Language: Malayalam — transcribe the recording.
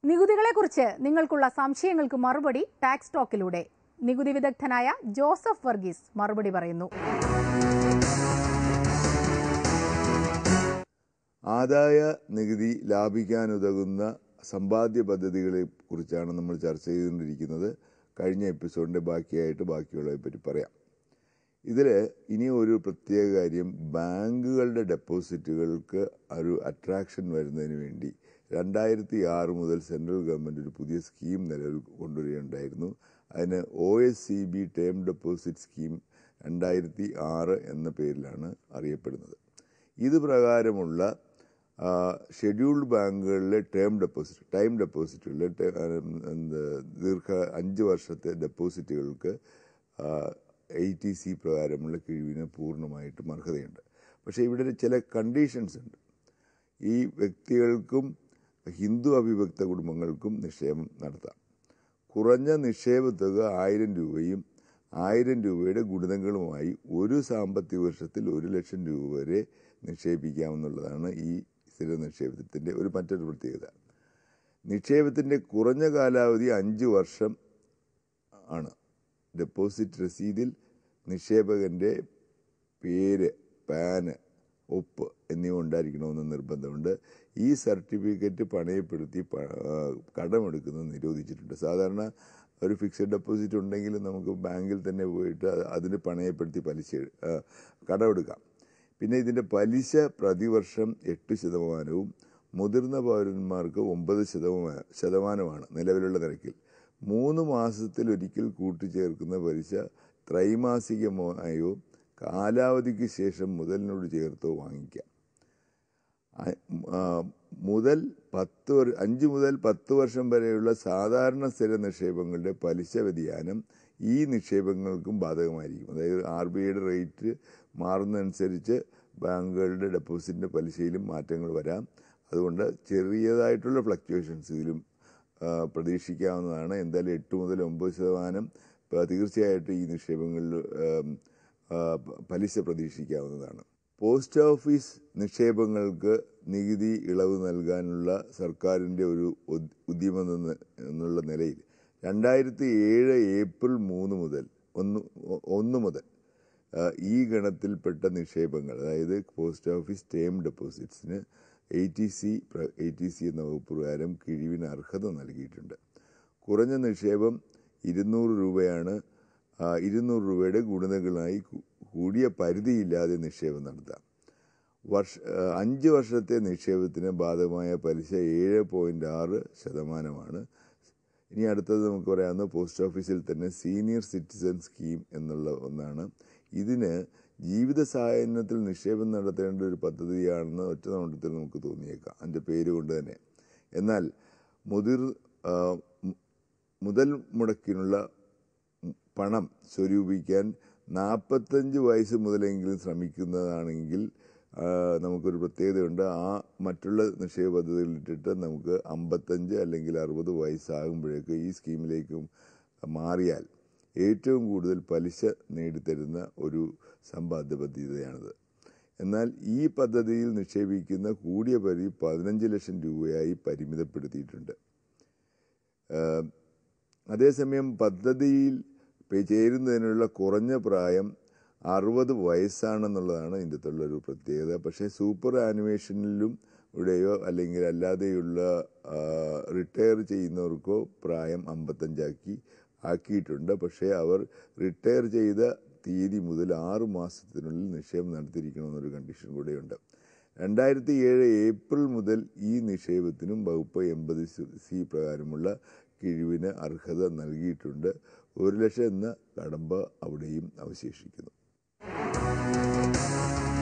നികുതികളെക്കുറിച്ച് നിങ്ങൾക്കുള്ള സംശയങ്ങൾക്ക് മറുപടി ടാക്സ് ടോക്കിലൂടെ നികുതി വിദഗ്ധനായ ജോസഫ് വർഗീസ് മറുപടി പറയുന്നു ആദായ നികുതി ലാഭിക്കാനുതകുന്ന സമ്പാദ്യ പദ്ധതികളെ കുറിച്ചാണ് നമ്മൾ ചർച്ച ചെയ്തുകൊണ്ടിരിക്കുന്നത് കഴിഞ്ഞ എപ്പിസോഡിൻ്റെ ബാക്കിയായിട്ട് ബാക്കിയുള്ളവയെ പറ്റി പറയാം ഇതിൽ ഇനി ഒരു പ്രത്യേക കാര്യം ബാങ്കുകളുടെ ഡെപ്പോസിറ്റുകൾക്ക് ഒരു അട്രാക്ഷൻ വരുന്നതിന് വേണ്ടി രണ്ടായിരത്തി ആറ് മുതൽ സെൻട്രൽ ഗവൺമെൻറ് ഒരു പുതിയ സ്കീം നിലവിൽ കൊണ്ടുവരികയുണ്ടായിരുന്നു അതിന് O S C B term deposit scheme രണ്ടായിരത്തി ആറ് എന്ന പേരിലാണ് അറിയപ്പെടുന്നത് ഇത് പ്രകാരമുള്ള ഷെഡ്യൂൾഡ് ബാങ്കുകളിലെ ടേം ഡെപ്പോസിറ്റ് ടൈം ഡെപ്പോസിറ്റുകളിലെ ടേ- ആ, എന്ത് ദീർഘ അഞ്ച് വർഷത്തെ ഡെപ്പോസിറ്റുകൾക്ക് ഐ ടി സി പ്രകാരമുള്ള കിഴിവിന് പൂർണ്ണമായിട്ടും അർഹതയുണ്ട് പക്ഷേ ഇവിടെ ചില കണ്ടീഷൻസ് ഉണ്ട് ഈ വ്യക്തികൾക്കും ഹിന്ദു അവിഭക്ത കുടുംബങ്ങൾക്കും നിക്ഷേപം നടത്താം കുറഞ്ഞ നിക്ഷേപ തുക ആയിരം രൂപയും ആയിരം രൂപയുടെ ഗുണിതങ്ങളുമായി ഒരു സാമ്പത്തിക വർഷത്തിൽ ഒരു ലക്ഷം രൂപ വരെ നിക്ഷേപിക്കാമെന്നുള്ളതാണ് ഈ സ്ഥിര നിക്ഷേപത്തിൻ്റെ ഒരു മറ്റൊരു പ്രത്യേകത നിക്ഷേപത്തിൻ്റെ കുറഞ്ഞ കാലാവധി അഞ്ച് വർഷം ആണ് ഡെപ്പോസിറ്റ് രസീതിൽ നിക്ഷേപകൻ്റെ പേര് പാന് ഒപ്പ് എന്നിവ ഉണ്ടായിരിക്കണമെന്ന് നിർബന്ധമുണ്ട് ഈ സർട്ടിഫിക്കറ്റ് പണയപ്പെടുത്തി പ- ആ, കടമെടുക്കുന്നത് നിരോധിച്ചിട്ടുണ്ട് സാധാരണ ഒരു ഫിക്സഡ് ഡെപ്പോസിറ്റ് ഉണ്ടെങ്കിൽ നമുക്ക് ബാങ്കിൽ തന്നെ പോയിട്ട് അത് അതിന് പണയപ്പെടുത്തി പലിശ ആ, കടമെടുക്കാം പിന്നെ ഇതിൻ്റെ പലിശ പ്രതിവർഷം എട്ട് ശതമാനവും മുതിർന്ന പൗരന്മാർക്ക് ഒമ്പത് ശതമാന ശതമാനമാണ് നിലവിലുള്ള നിരക്കിൽ മൂന്ന് മാസത്തിൽ ഒരിക്കൽ കൂട്ടിച്ചേർക്കുന്ന പലിശ ത്രൈമാസികമായോ കാലാവധിക്ക് ശേഷം മുതലിനോട് ചേർത്തോ വാങ്ങിക്കാം അ- ആ, മുതൽ പത്ത് വർ- അഞ്ച് മുതൽ പത്ത് വർഷം വരെയുള്ള സാധാരണ സ്ഥിര നിക്ഷേപങ്ങളുടെ പലിശ വ്യതിയാനം ഈ നിക്ഷേപങ്ങൾക്കും ബാധകമായിരിക്കും അതായത് ആർ ബി ഐയുടെ റേറ്റ് മാറുന്നതനുസരിച്ച് ബാങ്കുകളുടെ ഡെപ്പോസിറ്റിൻ്റെ പലിശയിലും മാറ്റങ്ങൾ വരാം അതുകൊണ്ട് ചെറിയതായിട്ടുള്ള ഫ്ലക്ച്വേഷൻസ് ഇതിലും ആ, പ്രതീക്ഷിക്കാവുന്നതാണ് എന്തായാലും എട്ട് മുതൽ ഒമ്പത് ശതമാനം പ- തീർച്ചയായിട്ടും ഈ നിക്ഷേപങ്ങളിൽ ആം, ആ, പ- പലിശ പ്രതീക്ഷിക്കാവുന്നതാണ് പോസ്റ്റ് ഓഫീസ് നിക്ഷേപങ്ങൾക്ക് നികുതി ഇളവ് നൽകാനുള്ള സർക്കാരിൻ്റെ ഒരു ഉദ്- ഉദ്യമം എന്ന- എന്നുള്ള നിലയിൽ രണ്ടായിരത്തി ഏഴ് ഏപ്രിൽ മൂന്ന് മുതൽ ഒന്ന് ഒ- ഒന്ന് മുതൽ ആ, ഈ ഗണത്തിൽപ്പെട്ട നിക്ഷേപങ്ങൾ അതായത് പോസ്റ്റ് ഓഫീസ് ടേം ഡെപ്പോസിറ്റ്സിന് A T C A T C എന്ന വകുപ്പ് പ്രകാരം കിഴിവിന് അർഹത നൽകിയിട്ടുണ്ട് കുറഞ്ഞ നിക്ഷേപം ഇരുന്നൂറ് രൂപയാണ് ആ, ഇരുന്നൂറ് രൂപയുടെ ഗുണിതങ്ങളായി കൂ- കൂടിയ പരിധിയില്ലാതെ നിക്ഷേപം നടത്താം വർഷ ആ, അഞ്ച് വർഷത്തെ നിക്ഷേപത്തിന് ബാധകമായ പലിശ ഏഴ് പോയിൻറ്റ് ആറ് ശതമാനമാണ് ഇനി അടുത്തത് നമുക്ക് പറയാവുന്ന പോസ്റ്റ് ഓഫീസിൽ തന്നെ സീനിയർ സിറ്റിസൺ സ്കീം എന്നുള്ള ഒന്നാണ് ഇതിന് ജീവിത സായാഹ്നത്തിൽ നിക്ഷേപം നടത്തേണ്ട ഒരു പദ്ധതിയാണെന്ന് ഒറ്റ നോട്ടത്തിൽ നമുക്ക് തോന്നിയേക്കാം അതിൻ്റെ പേര് കൊണ്ട് തന്നെ എന്നാൽ മുതിർ ആ, മു- മുതൽ മുടക്കിനുള്ള പണം സ്വരൂപിക്കാൻ നാൽപ്പത്തഞ്ച് വയസ്സ് മുതലെങ്കിലും ശ്രമിക്കുന്നതാണെങ്കിൽ ആ, നമുക്കൊരു പ്രത്യേകതയുണ്ട് ആ മറ്റുള്ള നിക്ഷേപ പദ്ധതികളിൽ ഇട്ടിട്ട് നമുക്ക് അമ്പത്തഞ്ച് അല്ലെങ്കിൽ അറുപത് വയസ്സാകുമ്പോഴേക്ക് ഈ സ്കീമിലേക്കും മാറിയാൽ ഏറ്റവും കൂടുതൽ പലിശ നേടിത്തരുന്ന ഒരു സമ്പാദ്യ പദ്ധതിയാണിത് എന്നാൽ ഈ പദ്ധതിയിൽ നിക്ഷേപിക്കുന്ന കൂടിയ പരിധി പതിനഞ്ച് ലക്ഷം രൂപയായി പരിമിതപ്പെടുത്തിയിട്ടുണ്ട് ഏഹ് അതേസമയം പദ്ധതിയിൽ പേ- ചേരുന്നതിനുള്ള കുറഞ്ഞ പ്രായം അറുപത് വയസ്സാണെന്നുള്ളതാണ് ഇതിൻ്റെ അകത്തുള്ള ഒരു പ്രത്യേകത പക്ഷേ സൂപ്പർ ആനിമേഷനിലും ഇവിടെയോ അല്ലെങ്കിൽ അല്ലാതെയുള്ള റിട്ടയർ ചെയ്യുന്നവർക്കോ പ്രായം അമ്പത്തഞ്ചാക്കി ആക്കിയിട്ടുണ്ട് പക്ഷേ അവർ റിട്ടയർ ചെയ്ത തീയതി മുതൽ ആറ് മാസത്തിനുള്ളിൽ നിക്ഷേപം നടത്തിയിരിക്കണമെന്നൊരു കണ്ടീഷൻ കൂടെയുണ്ട് രണ്ടായിരത്തി ഏഴ് ഏപ്രിൽ മുതൽ ഈ നിക്ഷേപത്തിനും വകുപ്പ് എൺപത് സി പ്രകാരമുള്ള കിഴിവിന് അർഹത നൽകിയിട്ടുണ്ട് ഒരു ലക്ഷം എന്ന കടമ്പ അവിടെയും അവശേഷിക്കുന്നു